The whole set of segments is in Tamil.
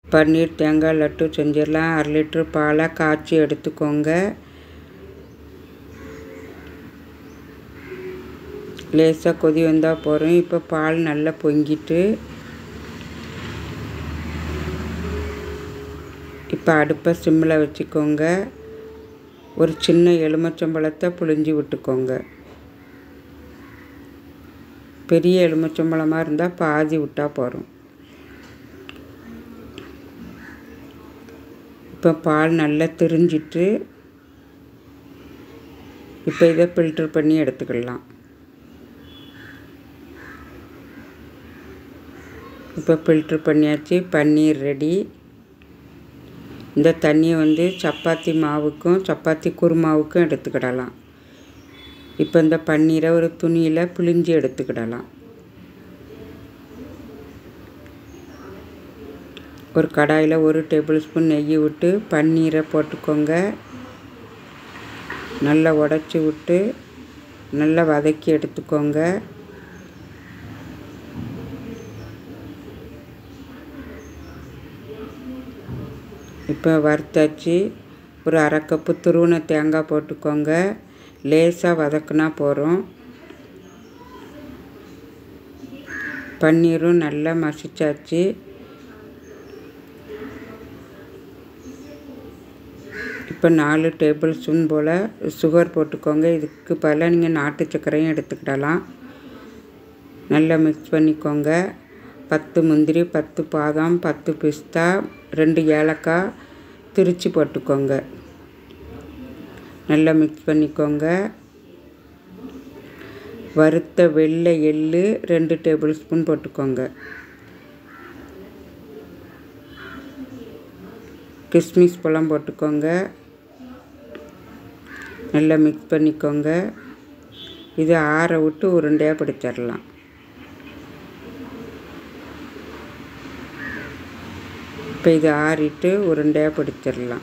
பன்னீர் தேங்காய் லட்டு செஞ்சிடலாம் அரை லிட்ரு பாலை காய்ச்சி எடுத்துக்கோங்க லேசாக கொதி வந்தால் போகிறோம் இப்போ பால் நல்லா பொங்கிட்டு இப்போ அடுப்பை சிம்மில் வச்சுக்கோங்க ஒரு சின்ன எலுமிச்சம்பழத்தை புழிஞ்சி விட்டுக்கோங்க பெரிய எலுமிச்சம்பழமாக இருந்தால் பாதி விட்டால் போகிறோம் இப்போ பால் நல்லா திரிஞ்சிட்டு இப்போ இதை ஃபில்ட்ரு பண்ணி எடுத்துக்கலாம் இப்போ ஃபில்ட்ரு பண்ணியாச்சு பன்னீர் ரெடி இந்த தண்ணியை வந்து சப்பாத்தி மாவுக்கும் சப்பாத்தி குருமாவுக்கும் எடுத்துக்கிடலாம் இப்போ இந்த பன்னீரை ஒரு துணியில் பிழிஞ்சு எடுத்துக்கிடலாம் ஒரு கடாயில் ஒரு டேபிள் ஸ்பூன் நெய் விட்டு பன்னீரை போட்டுக்கோங்க நல்லா உடச்சி விட்டு நல்லா வதக்கி எடுத்துக்கோங்க இப்போ வறுத்தாச்சு ஒரு அரை கப்பு துருவின தேங்காய் போட்டுக்கோங்க லேசாக வதக்குனா போகிறோம் பன்னீரும் நல்லா மசிச்சாச்சு இப்போ நாலு டேபிள் ஸ்பூன் போல் சுகர் போட்டுக்கோங்க இதுக்கு பதிலாக நீங்கள் நாட்டு சர்க்கரையும் எடுத்துக்கிடலாம் நல்லா மிக்ஸ் பண்ணிக்கோங்க பத்து முந்திரி பத்து பாதாம் பத்து பிஸ்தா ரெண்டு ஏலக்காய் திரிச்சு போட்டுக்கோங்க நல்லா மிக்ஸ் பண்ணிக்கோங்க வறுத்த வெள்ளை எள்ளு ரெண்டு டேபிள் ஸ்பூன் போட்டுக்கோங்க கிஸ்மிஸ் பழம் போட்டுக்கோங்க நல்லா மிக்ஸ் பண்ணிக்கோங்க இது ஆற விட்டு உருண்டையாக பிடிச்சிடலாம் இப்போ இது ஆறிட்டு உருண்டையாக பிடிச்சிடலாம்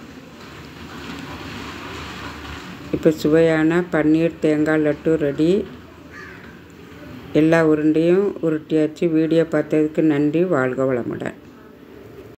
இப்போ சுவையான பன்னீர் தேங்காய் லட்டு ரெடி எல்லா உருண்டையும் உருட்டியாச்சு வீடியோ பார்த்ததுக்கு நன்றி வாழ்க வளமுடன்